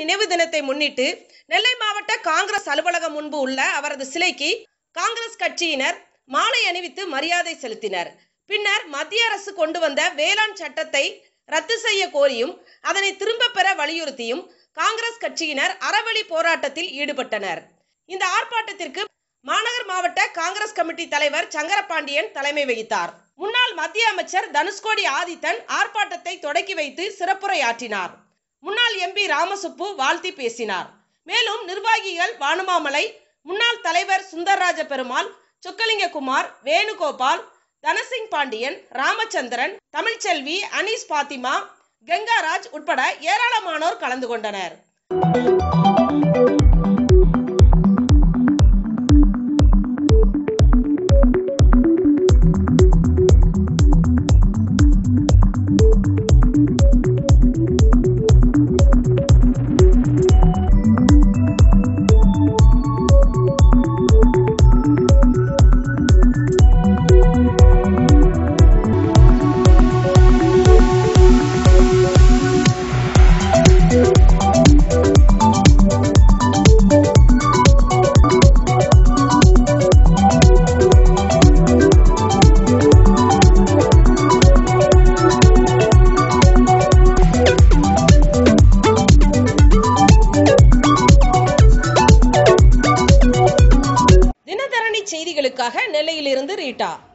நினைவு தினத்தை முன்னிட்டு நெல்லை மாவட்ட காங்கிரஸ் அலுவலகம் முன்பு உள்ள அவரது சிலைக்கு காங்கிரஸ் கட்சியினர் மாலை அணிவித்து மரியாதை செலுத்தினர் பின்னர் மத்திய அரசு கொண்டு வந்த வேளாண் சட்டத்தை ரத்து செய்ய கோரியும் அதனை திரும்ப பெற வலியுறுத்தியும் காங்கிரஸ் கட்சியினர் அறவழி போராட்டத்தில் ஈடுபட்டனர் இந்த ஆர்ப்பாட்டத்திற்கு மாநகர் மாவட்ட காங்கிரஸ் கமிட்டி தலைவர் சங்கரபாண்டியன் தலைமை வகித்தார் முன்னாள் மத்திய அமைச்சர் தனுஷ்கோடி ஆதித்தன் ஆர்ப்பாட்டத்தை தொடக்கி வைத்து சிறப்புரையாற்றினார் முன்னாள் எம்பி ராமசுப்பு வாழ்த்தி பேசினார் மேலும் நிர்வாகிகள் வானுமாமலை முன்னாள் தலைவர் சுந்தர்ராஜ பெருமாள் சொக்கலிங்ககுமார் வேணுகோபால் தனசிங் பாண்டியன் ராமச்சந்திரன் தமிழ்ச்செல்வி அனீஸ் பாத்திமா கங்காராஜ் உட்பட ஏராளமானோர் கலந்து கொண்டனர் தினதரணி செய்திகளுக்காக நெல்லையிலிருந்து ரீட்டா